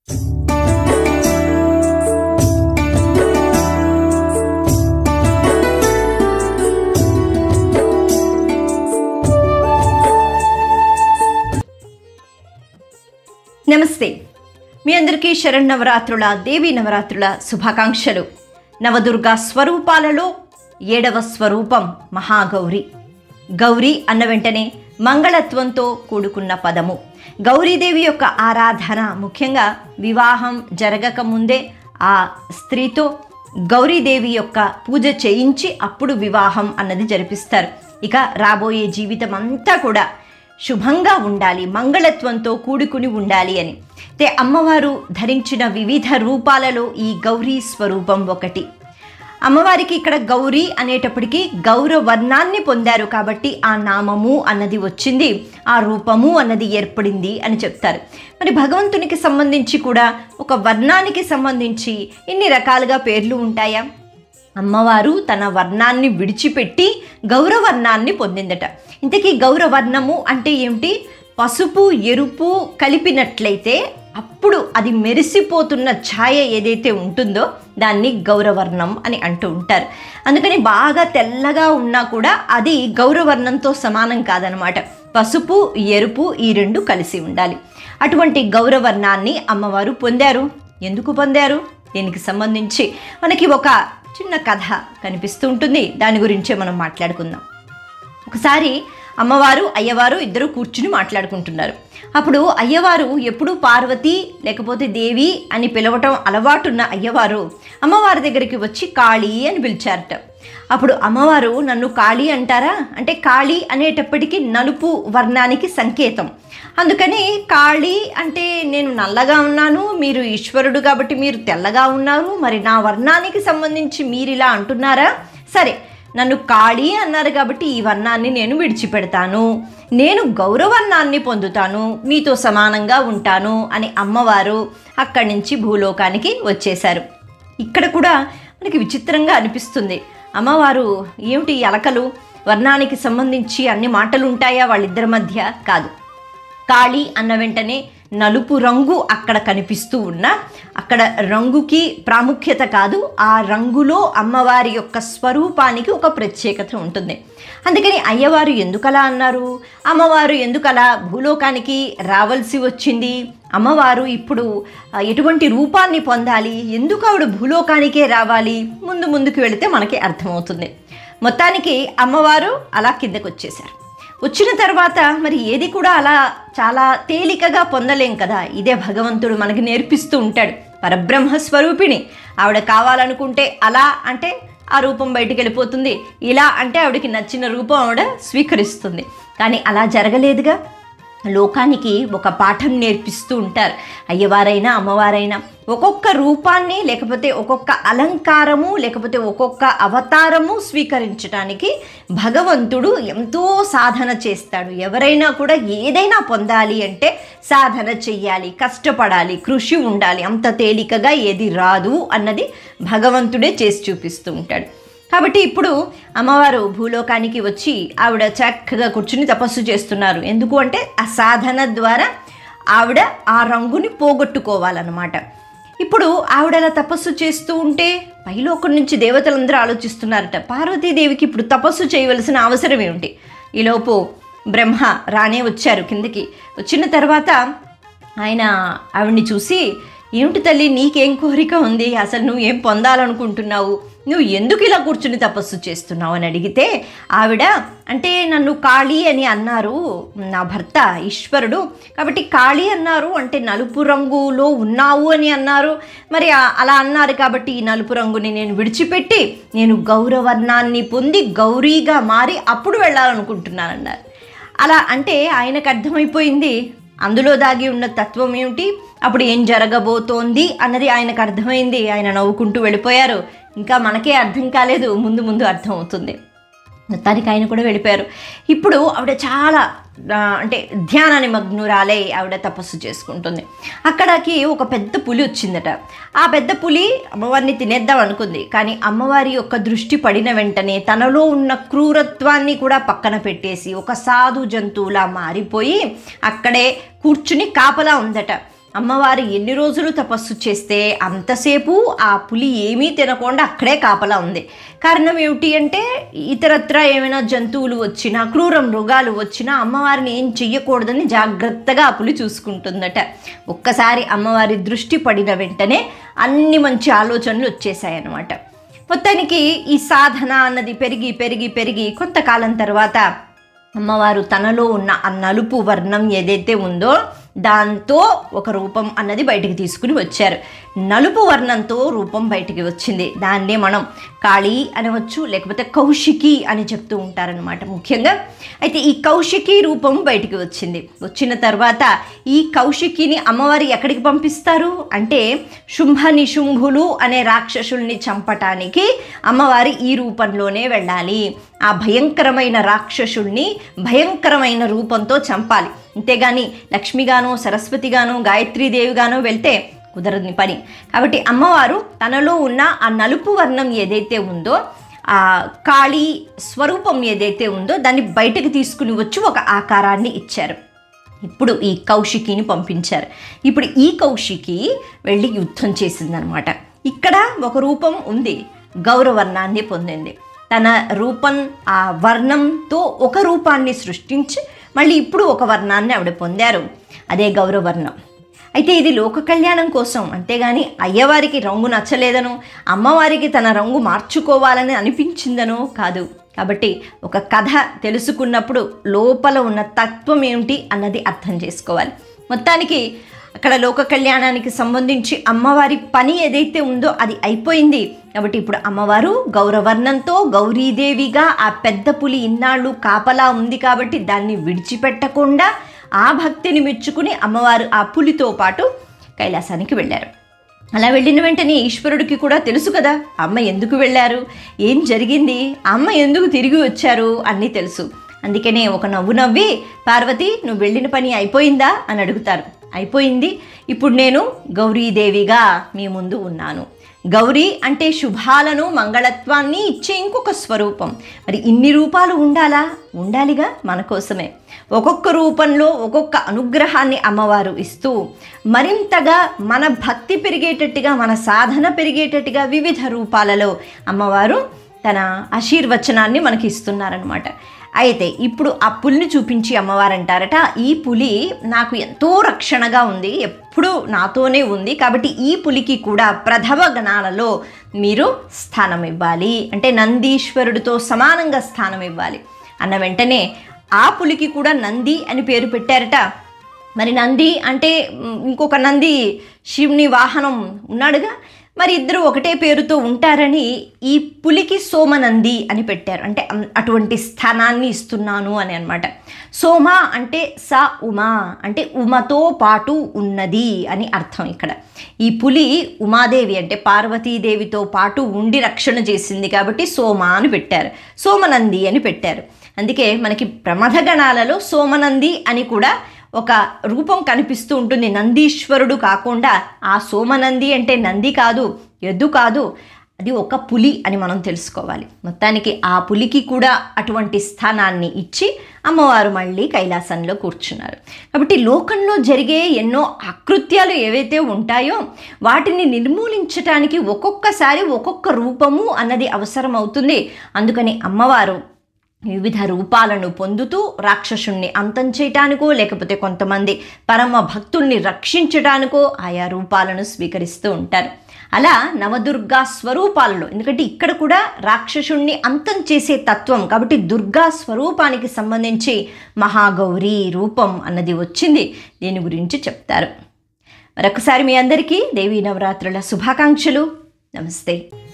నమస్తే మీ అందరికీ శరణవరాత్రుల దేవీ నవరాత్రుల శుభాకాంక్షలు నవదుర్గా స్వరూపాలలో ఏడవ స్వరూపం మహాగౌరి గౌరీ అన్న వెంటనే మంగళత్వంతో కూడుకున్న పదము గౌరీదేవి యొక్క ఆరాధన ముఖ్యంగా వివాహం జరగక ముందే ఆ స్త్రీతో గౌరీదేవి యొక్క పూజ చేయించి అప్పుడు వివాహం అన్నది జరిపిస్తారు ఇక రాబోయే జీవితం అంతా కూడా శుభంగా ఉండాలి మంగళత్వంతో కూడుకుని ఉండాలి అని అయితే అమ్మవారు ధరించిన వివిధ రూపాలలో ఈ గౌరీ స్వరూపం ఒకటి అమ్మవారికి ఇక్కడ గౌరీ అనేటప్పటికీ గౌరవర్ణాన్ని పొందారు కాబట్టి ఆ నామము అన్నది వచ్చింది ఆ రూపము అన్నది ఏర్పడింది అని చెప్తారు మరి భగవంతునికి సంబంధించి కూడా ఒక వర్ణానికి సంబంధించి ఇన్ని రకాలుగా పేర్లు ఉంటాయా అమ్మవారు తన వర్ణాన్ని విడిచిపెట్టి గౌరవర్ణాన్ని పొందిందట ఇంతకీ గౌరవర్ణము అంటే ఏమిటి పసుపు ఎరుపు కలిపినట్లయితే అప్పుడు అది మెరిసిపోతున్న ఛాయ ఏదైతే ఉంటుందో దాన్ని గౌరవర్ణం అని అంటూ ఉంటారు అందుకని బాగా తెల్లగా ఉన్నా కూడా అది గౌరవర్ణంతో సమానం కాదనమాట పసుపు ఎరుపు ఈ రెండు కలిసి ఉండాలి అటువంటి గౌరవర్ణాన్ని అమ్మవారు పొందారు ఎందుకు పొందారు దీనికి సంబంధించి మనకి ఒక చిన్న కథ కనిపిస్తూ ఉంటుంది దాని గురించే మనం మాట్లాడుకుందాం ఒకసారి అమ్మవారు అయ్యవారు ఇద్దరు కూర్చుని మాట్లాడుకుంటున్నారు అప్పుడు అయ్యవారు ఎప్పుడు పార్వతి లేకపోతే దేవి అని పిలవటం అలవాటున్న అయ్యవారు అమ్మవారి దగ్గరికి వచ్చి కాళీ అని పిలిచారట అప్పుడు అమ్మవారు నన్ను కాళీ అంటారా అంటే కాళీ అనేటప్పటికీ నలుపు వర్ణానికి సంకేతం అందుకని కాళీ అంటే నేను నల్లగా ఉన్నాను మీరు ఈశ్వరుడు కాబట్టి మీరు తెల్లగా ఉన్నారు మరి నా వర్ణానికి సంబంధించి మీరు ఇలా అంటున్నారా సరే నన్ను కాళీ అన్నారు కాబట్టి ఈ వర్ణాన్ని నేను విడిచిపెడతాను నేను గౌరవర్ణాన్ని పొందుతాను మీతో సమానంగా ఉంటాను అని అమ్మవారు అక్కడి నుంచి భూలోకానికి వచ్చేశారు ఇక్కడ కూడా మనకి విచిత్రంగా అనిపిస్తుంది అమ్మవారు ఏమిటి ఈ అలకలు వర్ణానికి సంబంధించి అన్ని మాటలు ఉంటాయా వాళ్ళిద్దరి మధ్య కాదు కాళీ అన్న వెంటనే నలుపు రంగు అక్కడ కనిపిస్తూ ఉన్న అక్కడ రంగుకి ప్రాముఖ్యత కాదు ఆ రంగులో అమ్మవారి యొక్క స్వరూపానికి ఒక ప్రత్యేకత ఉంటుంది అందుకని అయ్యవారు ఎందుకలా అన్నారు అమ్మవారు ఎందుకలా భూలోకానికి రావాల్సి వచ్చింది అమ్మవారు ఇప్పుడు ఆ, ఎటువంటి రూపాన్ని పొందాలి ఎందుకు ఆవిడ భూలోకానికే రావాలి ముందు ముందుకు వెళితే మనకి అర్థమవుతుంది మొత్తానికి అమ్మవారు అలా కిందకు వచ్చేశారు వచ్చిన తర్వాత మరి ఏది కూడా అలా చాలా తేలికగా పొందలేం కదా ఇదే భగవంతుడు మనకి నేర్పిస్తూ ఉంటాడు పరబ్రహ్మ స్వరూపిణి ఆవిడ కావాలనుకుంటే అలా అంటే ఆ రూపం బయటికి వెళ్ళిపోతుంది ఇలా అంటే ఆవిడకి నచ్చిన రూపం ఆవిడ స్వీకరిస్తుంది కానీ అలా జరగలేదుగా లోకానికి ఒక పాఠం నేర్పిస్తూ ఉంటారు అయ్యవారైనా అమ్మవారైనా ఒక్కొక్క రూపాన్ని లేకపోతే ఒక్కొక్క అలంకారము లేకపోతే ఒక్కొక్క అవతారము స్వీకరించడానికి భగవంతుడు ఎంతో సాధన చేస్తాడు ఎవరైనా కూడా ఏదైనా పొందాలి అంటే సాధన చెయ్యాలి కష్టపడాలి కృషి ఉండాలి అంత తేలికగా ఏది రాదు అన్నది భగవంతుడే చేసి చూపిస్తూ ఉంటాడు కాబట్టి ఇప్పుడు అమ్మవారు భూలోకానికి వచ్చి ఆవిడ చక్కగా కూర్చుని తపస్సు చేస్తున్నారు ఎందుకు అంటే ఆ సాధన ద్వారా ఆవిడ ఆ రంగుని పోగొట్టుకోవాలన్నమాట ఇప్పుడు ఆవిడ అలా తపస్సు చేస్తూ ఉంటే పైలోకం నుంచి దేవతలందరూ ఆలోచిస్తున్నారట పార్వతీదేవికి ఇప్పుడు తపస్సు చేయవలసిన అవసరం ఏమిటి ఈలోపు బ్రహ్మ రానే వచ్చారు కిందకి వచ్చిన తర్వాత ఆయన ఆవిడ్ని చూసి ఏమిటి తల్లి నీకేం కోరిక ఉంది అసలు నువ్వు ఏం పొందాలనుకుంటున్నావు నువ్వు ఎందుకు ఇలా కూర్చుని తపస్సు చేస్తున్నావు అని అడిగితే ఆవిడ అంటే నన్ను కాళీ అని అన్నారు నా భర్త ఈశ్వరుడు కాబట్టి కాళీ అన్నారు అంటే నలుపు రంగులో ఉన్నావు అని అన్నారు మరి ఆ- అలా అన్నారు కాబట్టి ఈ నలుపు రంగుని నేను విడిచిపెట్టి నేను గౌరవర్ణాన్ని పొంది గౌరీగా మారి అప్పుడు వెళ్ళాలనుకుంటున్నానన్నారు అలా అంటే ఆయనకు అర్థమైపోయింది అందులో దాగి ఉన్న తత్వం ఏమిటి అప్పుడు ఏం జరగబోతోంది అన్నది ఆయనకు అర్థమైంది ఆయన నవ్వుకుంటూ వెళ్ళిపోయారు ఇంకా మనకే అర్థం కాలేదు ముందు ముందు అర్థం అవుతుంది మొత్తానికి ఆయన కూడా వెళ్ళిపోయారు ఇప్పుడు ఆవిడ చాలా ఆ, అంటే ధ్యాన నిమగ్నురాలై ఆవిడ తపస్సు చేసుకుంటుంది అక్కడికి ఒక పెద్ద పులి వచ్చిందట ఆ పెద్ద పులి అమ్మవారిని తినేద్దాం అనుకుంది కానీ అమ్మవారి యొక్క దృష్టి పడిన వెంటనే తనలో ఉన్న క్రూరత్వాన్ని కూడా పక్కన పెట్టేసి ఒక సాధు జంతువులా మారిపోయి అక్కడే కూర్చుని కాపలా ఉందట అమ్మవారు ఎన్ని రోజులు తపస్సు చేస్తే అంతసేపు ఆ పులి ఏమీ తినకుండా అక్కడే కాపలా ఉంది కారణం ఏమిటి అంటే ఇతరత్ర ఏమైనా జంతువులు వచ్చినా క్రూర మృగాలు వచ్చినా అమ్మవారిని ఏం చెయ్యకూడదని జాగ్రత్తగా ఆ పులి చూసుకుంటుందట ఒక్కసారి అమ్మవారి దృష్టి పడిన వెంటనే అన్ని మంచి ఆలోచనలు వచ్చేసాయన్నమాట మొత్తానికి ఈ సాధన అన్నది పెరిగి పెరిగి పెరిగి కొంతకాలం తర్వాత అమ్మవారు తనలో ఉన్న ఆ నలుపు వర్ణం ఏదైతే ఉందో దాంతో ఒక రూపం అన్నది బయటికి తీసుకుని వచ్చారు నలుపు వర్ణంతో రూపం బయటికి వచ్చింది దాన్నే మనం కాళీ అనవచ్చు లేకపోతే కౌశికి అని చెప్తూ ఉంటారనమాట ముఖ్యంగా అయితే ఈ కౌశికి రూపం బయటికి వచ్చింది వచ్చిన తర్వాత ఈ కౌశికిని అమ్మవారు ఎక్కడికి పంపిస్తారు అంటే శుంభ నిశుంభులు అనే రాక్షసుల్ని చంపటానికి అమ్మవారి ఈ రూపంలోనే వెళ్ళాలి ఆ భయంకరమైన రాక్షసుల్ని భయంకరమైన రూపంతో చంపాలి అంతేగాని లక్ష్మిగాను సరస్వతిగాను గాయత్రీదేవిగాను వెళ్తే కుదరని పని కాబట్టి అమ్మవారు తనలో ఉన్న ఆ నలుపు వర్ణం ఏదైతే ఉందో ఆ కాళీ స్వరూపం ఏదైతే ఉందో దాన్ని బయటకు తీసుకుని వచ్చి ఒక ఆకారాన్ని ఇచ్చారు ఇప్పుడు ఈ కౌశికిని పంపించారు ఇప్పుడు ఈ కౌశికి వెళ్ళి యుద్ధం చేసిందనమాట ఇక్కడ ఒక రూపం ఉంది గౌరవర్ణాన్ని పొందింది తన రూపం ఆ వర్ణంతో ఒక రూపాన్ని సృష్టించి మళ్ళీ ఇప్పుడు ఒక వర్ణాన్ని ఆవిడ పొందారు అదే గౌరవర్ణం అయితే ఇది లోక కళ్యాణం కోసం అంతేగాని అయ్యవారికి రంగు నచ్చలేదనో అమ్మవారికి తన రంగు మార్చుకోవాలని అనిపించిందనో కాదు కాబట్టి ఒక కథ తెలుసుకున్నప్పుడు లోపల ఉన్న తత్వం ఏమిటి అన్నది అర్థం చేసుకోవాలి మొత్తానికి అక్కడ లోక కళ్యాణానికి సంబంధించి అమ్మవారి పని ఏదైతే ఉందో అది అయిపోయింది కాబట్టి ఇప్పుడు అమ్మవారు గౌరవర్ణంతో గౌరీదేవిగా ఆ పెద్ద పులి ఇన్నాళ్ళు కాపలా ఉంది కాబట్టి దాన్ని విడిచిపెట్టకుండా ఆ భక్తిని మెచ్చుకుని అమ్మవారు ఆ పులితో పాటు కైలాసానికి వెళ్ళారు అలా వెళ్ళిన వెంటనే ఈశ్వరుడికి కూడా తెలుసు కదా అమ్మ ఎందుకు వెళ్ళారు ఏం జరిగింది అమ్మ ఎందుకు తిరిగి వచ్చారు అన్నీ తెలుసు అందుకనే ఒక నవ్వు నవ్వి పార్వతి నువ్వు వెళ్ళిన పని అయిపోయిందా అని అడుగుతారు అయిపోయింది ఇప్పుడు నేను గౌరీదేవిగా మీ ముందు ఉన్నాను గౌరీ అంటే శుభాలను మంగళత్వాన్ని ఇచ్చే ఇంకొక స్వరూపం మరి ఇన్ని రూపాలు ఉండాలా ఉండాలిగా మన కోసమే ఒక్కొక్క రూపంలో ఒక్కొక్క అనుగ్రహాన్ని అమ్మవారు ఇస్తూ మరింతగా మన భక్తి పెరిగేటట్టుగా మన సాధన పెరిగేటట్టుగా వివిధ రూపాలలో అమ్మవారు తన ఆశీర్వచనాన్ని మనకి ఇస్తున్నారనమాట అయితే ఇప్పుడు ఆ పులిని చూపించి అమ్మవారు అంటారట ఈ పులి నాకు ఎంతో రక్షణగా ఉంది ఎప్పుడూ నాతోనే ఉంది కాబట్టి ఈ పులికి కూడా ప్రథమ గణాలలో మీరు స్థానం ఇవ్వాలి అంటే నందీశ్వరుడితో సమానంగా స్థానం ఇవ్వాలి అన్న వెంటనే ఆ పులికి కూడా నంది అని పేరు పెట్టారట మరి నంది అంటే మ్, ఇంకొక నంది శివుని వాహనం ఉన్నాడుగా మరి ఇద్దరు ఒకటే పేరుతో ఉంటారని ఈ పులికి సోమనంది అని పెట్టారు అంటే అం- అటువంటి స్థానాన్ని ఇస్తున్నాను అని అనమాట సోమ అంటే స ఉమా అంటే ఉమతో పాటు ఉన్నది అని అర్థం ఇక్కడ ఈ పులి ఉమాదేవి అంటే పార్వతీదేవితో పాటు ఉండి రక్షణ చేసింది కాబట్టి సోమ అని పెట్టారు సోమనంది అని పెట్టారు అందుకే మనకి ప్రమథగణాలలో సోమనంది అని కూడా ఒక రూపం కనిపిస్తూ ఉంటుంది నందీశ్వరుడు కాకుండా ఆ సోమనంది అంటే నంది కాదు ఎద్దు కాదు అది ఒక పులి అని మనం తెలుసుకోవాలి మొత్తానికి ఆ పులికి కూడా అటువంటి స్థానాన్ని ఇచ్చి అమ్మవారు మళ్ళీ కైలాసంలో కూర్చున్నారు కాబట్టి లోకంలో జరిగే ఎన్నో అకృత్యాలు ఏవైతే ఉంటాయో వాటిని నిర్మూలించటానికి ఒక్కొక్కసారి ఒక్కొక్క రూపము అన్నది అవసరం అవుతుంది అందుకని అమ్మవారు వివిధ రూపాలను పొందుతూ రాక్షసుణ్ణి అంతం చేయటానికో లేకపోతే కొంతమంది పరమ భక్తుల్ని రక్షించడానికో ఆయా రూపాలను స్వీకరిస్తూ ఉంటారు అలా నవదుర్గా స్వరూపాలలో ఎందుకంటే ఇక్కడ కూడా రాక్షసుణ్ణి అంతం చేసే తత్వం కాబట్టి దుర్గా స్వరూపానికి సంబంధించి మహాగౌరి రూపం అన్నది వచ్చింది దీని గురించి చెప్తారు మరొకసారి మీ అందరికీ దేవీ నవరాత్రుల శుభాకాంక్షలు నమస్తే